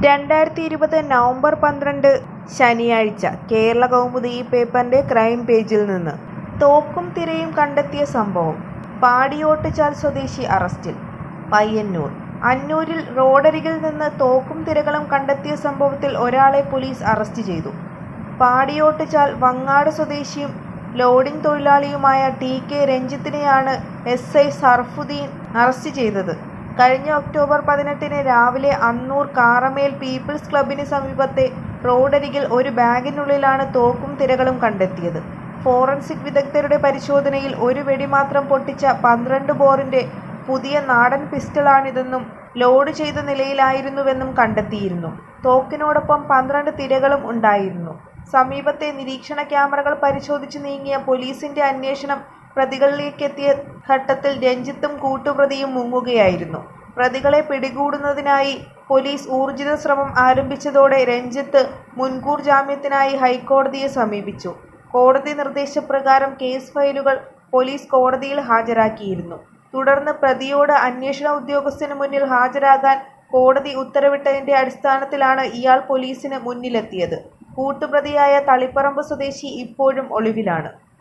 രണ്ടായിരത്തി ഇരുപത് നവംബർ പന്ത്രണ്ട് ശനിയാഴ്ച കേരള കൗമുദി ഈ പേപ്പറിന്റെ ക്രൈം പേജിൽ നിന്ന് തോക്കും തിരയും കണ്ടെത്തിയ സംഭവം പാടിയോട്ടുചാൽ സ്വദേശി അറസ്റ്റിൽ പയ്യന്നൂർ അന്നൂരിൽ റോഡരികിൽ നിന്ന് തോക്കും തിരകളും കണ്ടെത്തിയ സംഭവത്തിൽ ഒരാളെ പോലീസ് അറസ്റ്റ് ചെയ്തു പാടിയോട്ടുചാൽ വങ്ങാട് സ്വദേശിയും ലോഡിംഗ് തൊഴിലാളിയുമായ ടി കെ രഞ്ജിത്തിനെയാണ് എസ് ഐ സർഫുദ്ദീൻ അറസ്റ്റ് ചെയ്തത് കഴിഞ്ഞ ഒക്ടോബർ പതിനെട്ടിന് രാവിലെ അന്നൂർ കാറമേൽ പീപ്പിൾസ് ക്ലബിന് സമീപത്തെ റോഡരികിൽ ഒരു ബാഗിനുള്ളിലാണ് തോക്കും തിരകളും കണ്ടെത്തിയത് ഫോറൻസിക് വിദഗ്ധരുടെ പരിശോധനയിൽ ഒരു വെടി മാത്രം പൊട്ടിച്ച പന്ത്രണ്ട് ബോറിന്റെ പുതിയ നാടൻ പിസ്റ്റളാണിതെന്നും ലോഡ് ചെയ്ത നിലയിലായിരുന്നുവെന്നും കണ്ടെത്തിയിരുന്നു തോക്കിനോടൊപ്പം പന്ത്രണ്ട് തിരകളും ഉണ്ടായിരുന്നു സമീപത്തെ നിരീക്ഷണ ക്യാമറകൾ പരിശോധിച്ചു നീങ്ങിയ പോലീസിന്റെ അന്വേഷണം പ്രതികളിലേക്കെത്തിയ ഘട്ടത്തിൽ രഞ്ജിത്തും കൂട്ടുപ്രതിയും മുങ്ങുകയായിരുന്നു പ്രതികളെ പിടികൂടുന്നതിനായി പോലീസ് ഊർജിത ശ്രമം ആരംഭിച്ചതോടെ രഞ്ജിത്ത് മുൻകൂർ ജാമ്യത്തിനായി ഹൈക്കോടതിയെ സമീപിച്ചു കോടതി നിർദ്ദേശപ്രകാരം കേസ് ഫയലുകൾ പോലീസ് കോടതിയിൽ ഹാജരാക്കിയിരുന്നു തുടർന്ന് പ്രതിയോട് അന്വേഷണ ഉദ്യോഗസ്ഥന് മുന്നിൽ ഹാജരാകാൻ കോടതി ഉത്തരവിട്ടതിന്റെ അടിസ്ഥാനത്തിലാണ് ഇയാൾ പോലീസിന് മുന്നിലെത്തിയത് കൂട്ടുപ്രതിയായ തളിപ്പറമ്പ് സ്വദേശി ഇപ്പോഴും ഒളിവിലാണ്